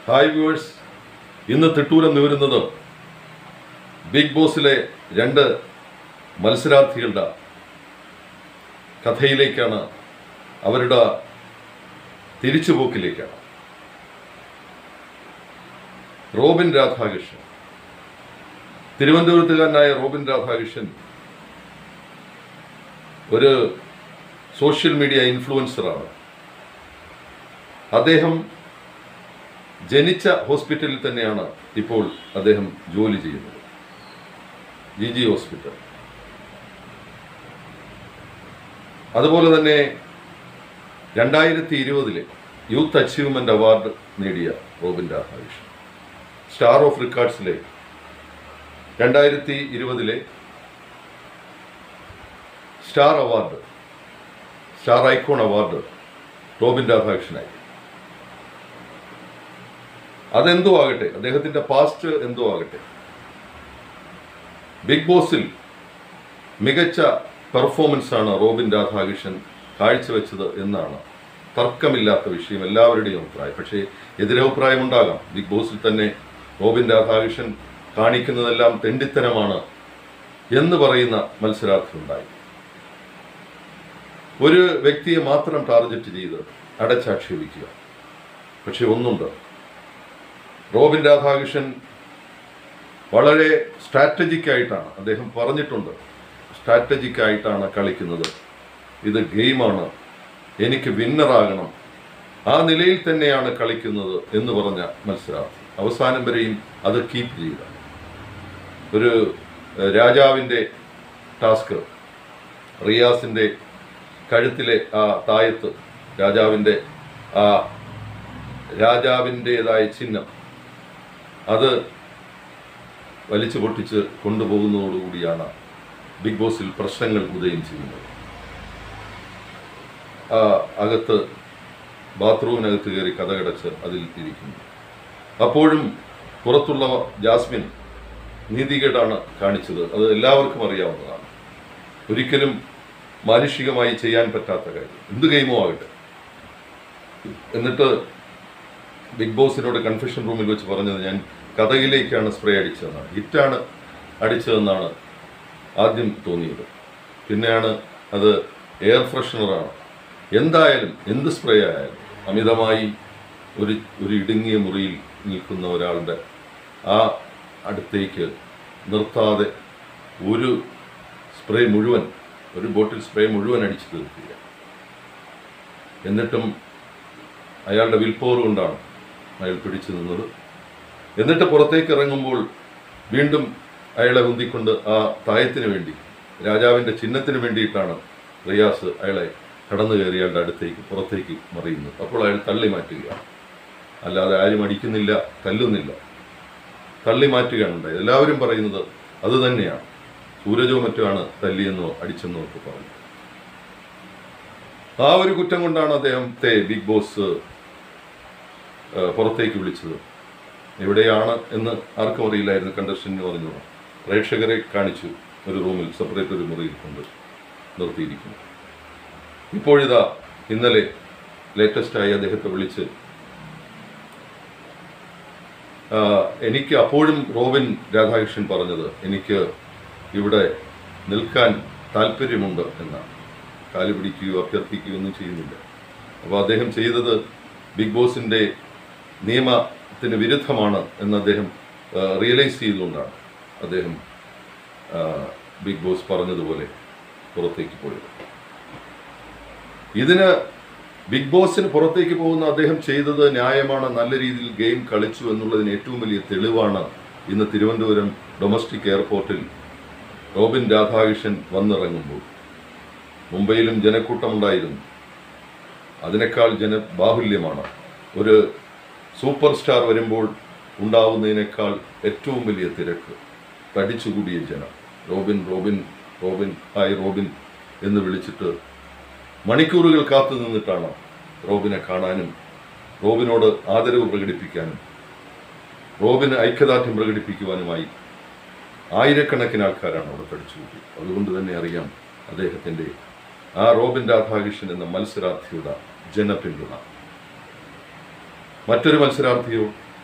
hi viewers ഇന്ന് തിട്ടൂരം നിവരുന്നത് big ബോസിലെ രണ്ട് മത്സരാർത്ഥികളുടെ കഥയിലേക്കാണ് അവരുടെ തിരിച്ചുപോക്കിലേക്കാണ് റോബിൻ രാധാകൃഷ്ണൻ തിരുവനന്തപുരത്തുകാരനായ റോബിൻ രാധാകൃഷ്ണൻ ഒരു സോഷ്യൽ മീഡിയ ഇൻഫ്ലുവൻസറാണ് അദ്ദേഹം ജനിച്ച ഹോസ്പിറ്റലിൽ തന്നെയാണ് ഇപ്പോൾ അദ്ദേഹം ജോലി ചെയ്യുന്നത് ജി ജി ഹോസ്പിറ്റൽ അതുപോലെ തന്നെ രണ്ടായിരത്തി ഇരുപതിലെ യൂത്ത് അച്ചീവ്മെന്റ് അവാർഡ് നേടിയ റോബിൻ രാധാകൃഷ്ണൻ സ്റ്റാർ ഓഫ് റിക്കാർഡ്സിലെ രണ്ടായിരത്തി ഇരുപതിലെ star award star icon award Robin രാധാകൃഷ്ണനായി അതെന്തോ ആകട്ടെ അദ്ദേഹത്തിന്റെ പാസ്റ്റ് എന്തോ ആകട്ടെ ബിഗ് ബോസിൽ മികച്ച പെർഫോമൻസ് ആണ് റോബിൻ രാധാകൃഷ്ണൻ കാഴ്ചവെച്ചത് എന്നാണ് തർക്കമില്ലാത്ത വിഷയം എല്ലാവരുടെയും അഭിപ്രായം പക്ഷേ എതിരഭിപ്രായം ഉണ്ടാകാം ബിഗ് ബോസിൽ തന്നെ റോബിൻ രാധാകൃഷ്ണൻ കാണിക്കുന്നതെല്ലാം തെണ്ടിത്തരമാണ് എന്ന് പറയുന്ന മത്സരാർത്ഥി ഉണ്ടായി ഒരു വ്യക്തിയെ മാത്രം ടാർഗറ്റ് ചെയ്ത് അടച്ചാക്ഷേപിക്കുക പക്ഷെ ഒന്നുണ്ട് റോബിൻ രാധാകൃഷ്ണൻ വളരെ സ്ട്രാറ്റജിക് ആയിട്ടാണ് അദ്ദേഹം പറഞ്ഞിട്ടുണ്ട് സ്ട്രാറ്റജിക് ആയിട്ടാണ് കളിക്കുന്നത് ഇത് ഗെയിമാണ് എനിക്ക് വിന്നറാകണം ആ നിലയിൽ തന്നെയാണ് കളിക്കുന്നത് എന്ന് പറഞ്ഞ മത്സരാർത്ഥി അവസാനം വരെയും അത് കീപ്പ് ചെയ്ത ഒരു ഏഹ്, രാജാവിൻ്റെ ടാസ്ക് റിയാസിൻ്റെ കഴുത്തിലെ ആ തായത്ത് രാജാവിൻ്റെ ആ രാജാവിൻ്റെതായ ചിഹ്നം അത് വലിച്ചു പൊട്ടിച്ച് കൊണ്ടുപോകുന്നതോടുകൂടിയാണ് ബിഗ് ബോസിൽ പ്രശ്നങ്ങൾ ഉദയം ചെയ്യുന്നത് ആ അകത്ത് ബാത്റൂമിനകത്ത് കയറി കഥകടച്ച് അതിൽ ഇരിക്കുന്നു അപ്പോഴും പുറത്തുള്ള ജാസ്മിൻ നീതികേടാണ് കാണിച്ചത് അത് എല്ലാവർക്കും അറിയാവുന്നതാണ് ഒരിക്കലും മാനുഷികമായി ചെയ്യാൻ പറ്റാത്ത കാര്യം എന്ത് ഗെയിമോ ആകട്ടെ എന്നിട്ട് ബിഗ് ബോസിനോട് കൺഫെഷൻ റൂമിൽ വെച്ച് പറഞ്ഞത് ഞാൻ കഥയിലേക്കാണ് സ്പ്രേ അടിച്ചതെന്നാണ് ഹിറ്റാണ് അടിച്ചതെന്നാണ് ആദ്യം തോന്നിയത് പിന്നെയാണ് അത് എയർ ഫ്രഷ്നറാണ് എന്തായാലും എന്ത് സ്പ്രേ ആയാലും അമിതമായി ഒരു ഒരു ഇടുങ്ങിയ മുറിയിൽ നിൽക്കുന്ന ഒരാളുടെ ആ അടുത്തേക്ക് നിർത്താതെ ഒരു സ്പ്രേ മുഴുവൻ ഒരു ബോട്ടിൽ സ്പ്രേ മുഴുവൻ അടിച്ചു തീർക്കുക എന്നിട്ടും അയാളുടെ വിൽ പവർ കൊണ്ടാണ് അയാൾ പിടിച്ചു നിന്നത് എന്നിട്ട് പുറത്തേക്ക് ഇറങ്ങുമ്പോൾ വീണ്ടും അയാളെ ഉന്തിക്കൊണ്ട് ആ തായത്തിന് വേണ്ടി രാജാവിൻ്റെ ചിഹ്നത്തിന് വേണ്ടിയിട്ടാണ് റിയാസ് അയാളെ കടന്നു കയറി അയാളുടെ അടുത്തേക്ക് പുറത്തേക്ക് മറിയുന്നത് അപ്പോൾ അയാൾ തള്ളി മാറ്റുകയാണ് അല്ലാതെ ആരും അടിക്കുന്നില്ല തല്ലുന്നില്ല തള്ളി മാറ്റുകയാണ് ഉണ്ടായത് എല്ലാവരും പറയുന്നത് അത് തന്നെയാണ് സൂരജോ മറ്റോ ആണ് തല്ലിയെന്നോ അടിച്ചെന്നോ ഒക്കെ പറഞ്ഞു ആ ഒരു കുറ്റം കൊണ്ടാണ് അദ്ദേഹത്തെ ബിഗ് ബോസ് ആ, പുറത്തേക്ക് വിളിച്ചത് എവിടെയാണ് എന്ന് ആർക്കും അറിയില്ലായിരുന്നു കണ്ടസ്റ്റന്റിന് പറഞ്ഞു പ്രേക്ഷകരെ കാണിച്ചു ഒരു റൂമിൽ സെപ്പറേറ്റ് ഒരു മുറിയിൽ കൊണ്ട് നിർത്തിയിരിക്കുന്നു ഇപ്പോഴിതാ ഇന്നലെ ലേറ്റസ്റ്റായി അദ്ദേഹത്തെ വിളിച്ച് ആ, എനിക്ക് അപ്പോഴും റോബിൻ രാധാകൃഷ്ണൻ പറഞ്ഞത് എനിക്ക് ഇവിടെ നിൽക്കാൻ താല്പര്യമുണ്ട് എന്നാണ് കാല് പിടിക്കുകയോ അഭ്യർത്ഥിക്കുകയോ ഒന്നും ചെയ്യുന്നില്ല അപ്പോൾ അദ്ദേഹം ചെയ്തത് ബിഗ് ബോസിൻ്റെ നിയമത്തിന് വിരുദ്ധമാണ് എന്ന് അദ്ദേഹം റിയലൈസ് ചെയ്തുകൊണ്ടാണ് അദ്ദേഹം ആ, ബിഗ് ബോസ് പറഞ്ഞതുപോലെ പുറത്തേക്ക് പോയത് ഇതിന് ബിഗ് ബോസിന് പുറത്തേക്ക് പോകുന്ന അദ്ദേഹം ചെയ്തത് ന്യായമാണ് നല്ല രീതിയിൽ ഗെയിം കളിച്ചു എന്നുള്ളതിന് ഏറ്റവും വലിയ തെളിവാണ് ഇന്ന് തിരുവനന്തപുരം ഡൊമസ്റ്റിക് എയർപോർട്ടിൽ റോബിൻ രാധാകൃഷ്ണൻ വന്നിറങ്ങുമ്പോൾ മുംബൈയിലും ജനക്കൂട്ടമുണ്ടായിരുന്നു അതിനേക്കാൾ ജന ബാഹുല്യമാണ് ഒരു സൂപ്പർ സ്റ്റാർ വരുമ്പോൾ ഉണ്ടാവുന്നതിനേക്കാൾ ഏറ്റവും വലിയ തിരക്ക് തടിച്ചുകൂടിയ ജനം Robin Robin Robin hi Robin എന്ന് വിളിച്ചിട്ട് മണിക്കൂറുകൾ കാത്തു നിന്നിട്ടാണ് റോബിനെ കാണാനും റോബിനോട് ആദരവ് പ്രകടിപ്പിക്കാനും റോബിന് ഐക്യദാർഢ്യം പ്രകടിപ്പിക്കുവാനുമായി ആയിരക്കണക്കിന് ആൾക്കാരാണ് അവിടെ തടിച്ചുകൂടി അതുകൊണ്ട് തന്നെ അറിയാം അദ്ദേഹത്തിൻ്റെ ആ റോബിൻ രാധാകൃഷ്ണൻ എന്ന മത്സരാർത്ഥിയുടെ ജനപിന്തുണ മറ്റൊരു മത്സരാർത്ഥിയോ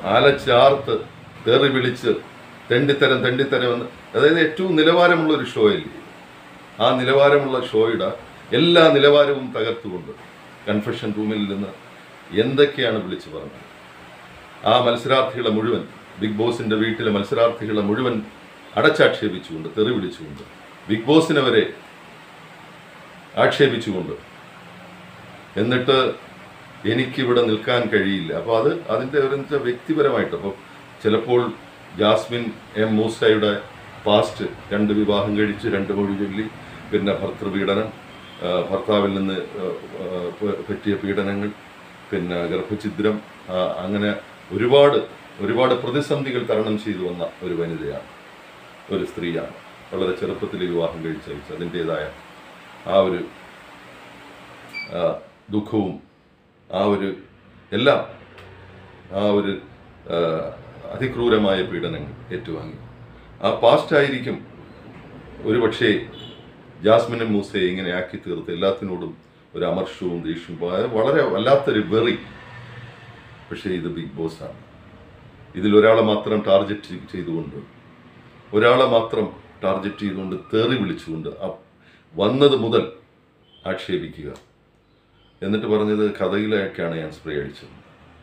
ആലച്ചാർത്ത് തെറി വിളിച്ച് തെണ്ടിത്തരം തെണ്ടിത്തരം എന്ന് അതായത് ഏറ്റവും നിലവാരമുള്ള ഒരു ഷോ അല്ലേ ആ നിലവാരമുള്ള ഷോയുടെ എല്ലാ നിലവാരവും തകർത്തുകൊണ്ട് കൺഫെഷൻ റൂമിൽ നിന്ന് എന്തൊക്കെയാണ് വിളിച്ചു പറഞ്ഞത് ആ മത്സരാർത്ഥികളെ മുഴുവൻ ബിഗ് ബോസിന്റെ വീട്ടിലെ മത്സരാർത്ഥികളെ മുഴുവൻ അടച്ചാക്ഷേപിച്ചുകൊണ്ട് തെറി വിളിച്ചുകൊണ്ട് ബിഗ് ബോസിനെ വരെ ആക്ഷേപിച്ചുകൊണ്ട് എന്നിട്ട് എനിക്കിവിടെ നിൽക്കാൻ കഴിയില്ല അപ്പോൾ അത് അതിൻ്റെ ഒരു എന്താ വ്യക്തിപരമായിട്ട് അപ്പോൾ ചിലപ്പോൾ ജാസ്മിൻ എം മൂസയുടെ പാസ്റ്റ് രണ്ട് വിവാഹം കഴിച്ച് രണ്ട് മൊഴി ചൊല്ലി പിന്നെ ഭർത്തൃപീഡനം ആ, ഭർത്താവിൽ നിന്ന് ആ, ആ, പ- പറ്റിയ പീഡനങ്ങൾ പിന്നെ ഗർഭഛിദ്രം ആ, അങ്ങനെ ഒരുപാട് ഒരുപാട് പ്രതിസന്ധികൾ തരണം ചെയ്തു വന്ന ഒരു വനിതയാണ് ഒരു സ്ത്രീയാണ് വളരെ ചെറുപ്പത്തിൽ വിവാഹം കഴിച്ചയച്ച് അതിൻ്റെതായ ആ ഒരു ആ, ദുഃഖവും ആ ഒരു എല്ലാം ആ ഒരു ആ, അതിക്രൂരമായ പീഡനങ്ങൾ ഏറ്റുവാങ്ങി ആ പാസ്റ്റ് ആയിരിക്കും ഒരു പക്ഷേ ജാസ്മിനും മൂസയെ ഇങ്ങനെ ആക്കി തീർത്ത് എല്ലാത്തിനോടും ഒരു അമർഷവും ദേഷ്യവും അതായത് വളരെ വല്ലാത്തൊരു വെറി പക്ഷേ ഇത് ബിഗ് ബോസ് ആണ് ഇതിൽ ഒരാളെ മാത്രം ടാർഗറ്റ് ചെയ്തുകൊണ്ട് ഒരാളെ മാത്രം ടാർഗറ്റ് ചെയ്തുകൊണ്ട് തെറി വിളിച്ചുകൊണ്ട് ആ- വന്നത് മുതൽ ആക്ഷേപിക്കുക എന്നിട്ട് പറഞ്ഞത് കഥയിലൊക്കെയാണ് ഞാൻ സ്പ്രേ അടിച്ചത്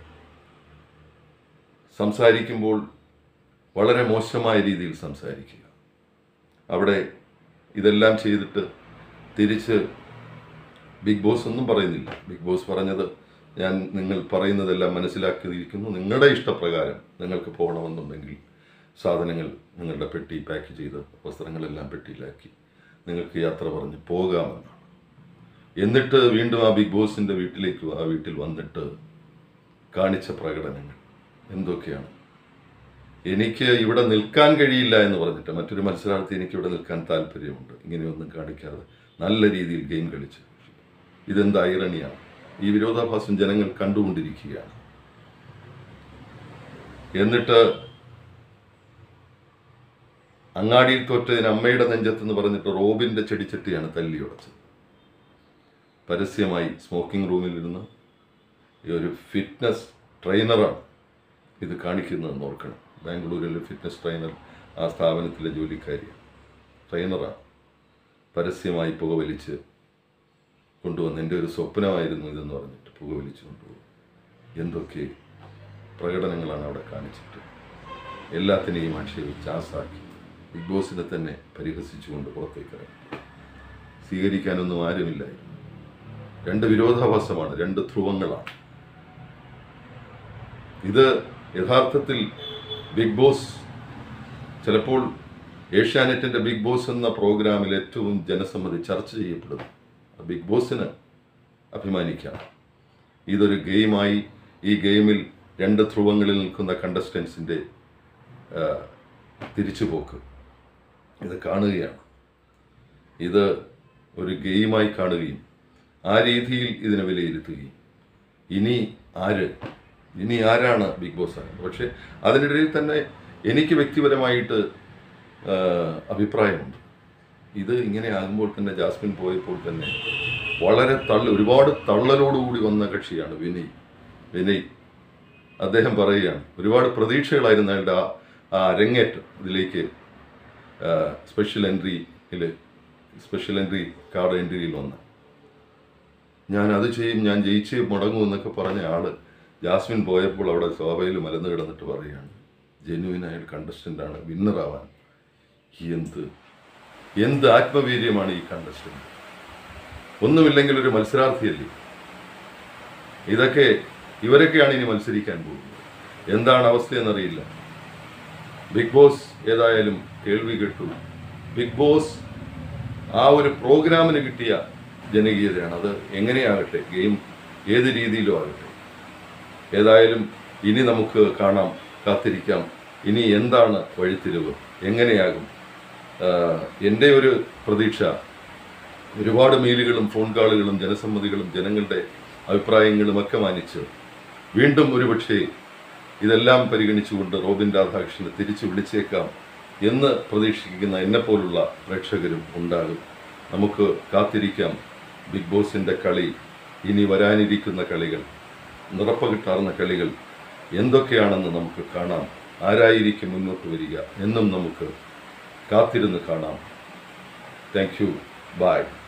സംസാരിക്കുമ്പോൾ വളരെ മോശമായ രീതിയിൽ സംസാരിക്കുക അവിടെ ഇതെല്ലാം ചെയ്തിട്ട് തിരിച്ച് ബിഗ് ബോസ് ഒന്നും പറയുന്നില്ല ബിഗ് ബോസ് പറഞ്ഞത് ഞാൻ നിങ്ങൾ പറയുന്നതെല്ലാം മനസ്സിലാക്കിയിരിക്കുന്നു നിങ്ങളുടെ ഇഷ്ടപ്രകാരം നിങ്ങൾക്ക് പോകണമെന്നുണ്ടെങ്കിൽ സാധനങ്ങൾ നിങ്ങളുടെ പെട്ടി പാക്ക് ചെയ്ത് വസ്ത്രങ്ങളെല്ലാം പെട്ടിയിലാക്കി നിങ്ങൾക്ക് യാത്ര പറഞ്ഞ് പോകാമെന്നാണ് എന്നിട്ട് വീണ്ടും ആ ബിഗ് ബോസിൻ്റെ വീട്ടിലേക്ക് ആ വീട്ടിൽ വന്നിട്ട് കാണിച്ച പ്രകടനങ്ങൾ എന്തൊക്കെയാണ് എനിക്ക് ഇവിടെ നിൽക്കാൻ കഴിയില്ല എന്ന് പറഞ്ഞിട്ട് മറ്റൊരു മത്സരാർത്ഥി എനിക്ക് ഇവിടെ നിൽക്കാൻ താല്പര്യമുണ്ട് ഇങ്ങനെയൊന്നും കാണിക്കാതെ നല്ല രീതിയിൽ ഗെയിം കളിച്ച് ഇതെന്ത് ഐറണിയാണ് ഈ വിരോധാഭാസം ജനങ്ങൾ കണ്ടുകൊണ്ടിരിക്കുകയാണ് എന്നിട്ട് അങ്ങാടിയിൽ തോറ്റതിന് അമ്മയുടെ നെഞ്ചത്തെന്ന് പറഞ്ഞിട്ട് റോബിന്റെ ചെടിച്ചട്ടിയാണ് തല്ലി ഉടച്ചത് പരസ്യമായി സ്മോക്കിംഗ് റൂമിലിരുന്ന് ഈ ഒരു ഫിറ്റ്നസ് ട്രെയിനറാണ് ഇത് കാണിക്കുന്നതെന്ന് ഓർക്കണം ബാംഗ്ലൂരിലെ ഫിറ്റ്നസ് ട്രെയിനർ ആ സ്ഥാപനത്തിലെ ജോലിക്കാരിയാണ് ട്രെയിനറാണ് പരസ്യമായി പുകവലിച്ച് കൊണ്ടുവന്ന് എൻ്റെ ഒരു സ്വപ്നമായിരുന്നു ഇതെന്ന് പറഞ്ഞിട്ട് പുകവലിച്ച് കൊണ്ടുപോകും എന്തൊക്കെ പ്രകടനങ്ങളാണ് അവിടെ കാണിച്ചിട്ട് എല്ലാത്തിനെയും ആക്ഷേപിച്ച് ആസാക്കി ബിഗ് ബോസിനെ തന്നെ പരിഹസിച്ചുകൊണ്ട് പുറത്തേക്ക് ഇറങ്ങി സ്വീകരിക്കാനൊന്നും ആരുമില്ലായിരുന്നു രണ്ട് വിരോധാഭാസമാണ് രണ്ട് ധ്രുവങ്ങളാണ് ഇത് യഥാർത്ഥത്തിൽ ബിഗ് ബോസ് ചിലപ്പോൾ ഏഷ്യാനെറ്റിൻ്റെ ബിഗ് ബോസ് എന്ന പ്രോഗ്രാമിൽ ഏറ്റവും ജനസമ്മതി ചർച്ച ചെയ്യപ്പെടുന്നു ആ ബിഗ് ബോസിന് അഭിമാനിക്കാം ഇതൊരു ഗെയിമായി ഈ ഗെയിമിൽ രണ്ട് ധ്രുവങ്ങളിൽ നിൽക്കുന്ന കണ്ടസ്റ്റൻസിൻ്റെ തിരിച്ചുപോക്ക് ഇത് കാണുകയാണ് ഇത് ഒരു ഗെയിമായി കാണുകയും ആ രീതിയിൽ ഇതിനെ വിലയിരുത്തുകയും ഇനി ആര് ഇനി ആരാണ് ബിഗ് ബോസ് ആകുന്നത് പക്ഷേ അതിനിടയിൽ തന്നെ എനിക്ക് വ്യക്തിപരമായിട്ട് ആ, അഭിപ്രായമുണ്ട് ഇത് ഇങ്ങനെ ആകുമ്പോൾ തന്നെ ജാസ്മിൻ പോയപ്പോൾ തന്നെ വളരെ തള്ളി ഒരുപാട് തള്ളലോടുകൂടി വന്ന കക്ഷിയാണ് വിനയ് വിനയ് അദ്ദേഹം പറയുകയാണ് ഒരുപാട് പ്രതീക്ഷകളായിരുന്നു അയാളുടെ ആ ആ അരങ്ങേറ്റം ഇതിലേക്ക് സ്പെഷ്യൽ എൻട്രിയിൽ സ്പെഷ്യൽ എൻട്രി കാർഡ് എൻട്രിയിൽ വന്ന ഞാൻ അത് ചെയ്യും ഞാൻ ജയിച്ച് മുടങ്ങും എന്നൊക്കെ പറഞ്ഞ ആള് ജാസ്മിൻ പോയപ്പോൾ അവിടെ ശോഭയിൽ മലന്ന് കിടന്നിട്ട് പറയുകയാണ് ജെന്യുവിനായ കണ്ടസ്റ്റൻ്റ് ആണ് വിന്നറാവാൻ എന്ത് എന്ത് ആത്മവീര്യമാണ് ഈ കണ്ടസ്റ്റന്റ് ഒന്നുമില്ലെങ്കിൽ ഒരു മത്സരാർത്ഥിയല്ലേ ഇതൊക്കെ ഇവരൊക്കെയാണ് ഇനി മത്സരിക്കാൻ പോകുന്നത് എന്താണ് അവസ്ഥയെന്നറിയില്ല ബിഗ് ബോസ് ഏതായാലും കേൾവി കേട്ടു ബിഗ് ബോസ് ആ ഒരു പ്രോഗ്രാമിന് കിട്ടിയ ജനകീയതയാണ് അത് എങ്ങനെയാകട്ടെ ഗെയിം ഏത് രീതിയിലും ആകട്ടെ ഏതായാലും ഇനി നമുക്ക് കാണാം കാത്തിരിക്കാം ഇനി എന്താണ് വഴിത്തിരിവ് എങ്ങനെയാകും ആഹ് എൻ്റെ ഒരു പ്രതീക്ഷ ഒരുപാട് മെയിലുകളും ഫോൺ കോളുകളും ജനസമ്മതികളും ജനങ്ങളുടെ അഭിപ്രായങ്ങളും ഒക്കെ മാനിച്ച് വീണ്ടും ഒരുപക്ഷെ ഇതെല്ലാം പരിഗണിച്ചുകൊണ്ട് റോബിൻ രാധാകൃഷ്ണനെ തിരിച്ചു വിളിച്ചേക്കാം എന്ന് പ്രതീക്ഷിക്കുന്ന എന്നെപ്പോലുള്ള പ്രേക്ഷകരും ഉണ്ടാകും നമുക്ക് കാത്തിരിക്കാം ബിഗ് ബോസിൻ്റെ കളി ഇനി വരാനിരിക്കുന്ന കളികൾ നിറപ്പകിട്ടാർന്ന കളികൾ എന്തൊക്കെയാണെന്ന് നമുക്ക് കാണാം ആരായിരിക്കും മുന്നോട്ട് വരിക എന്നും നമുക്ക് കാത്തിരുന്ന് കാണാം താങ്ക് യു ബൈ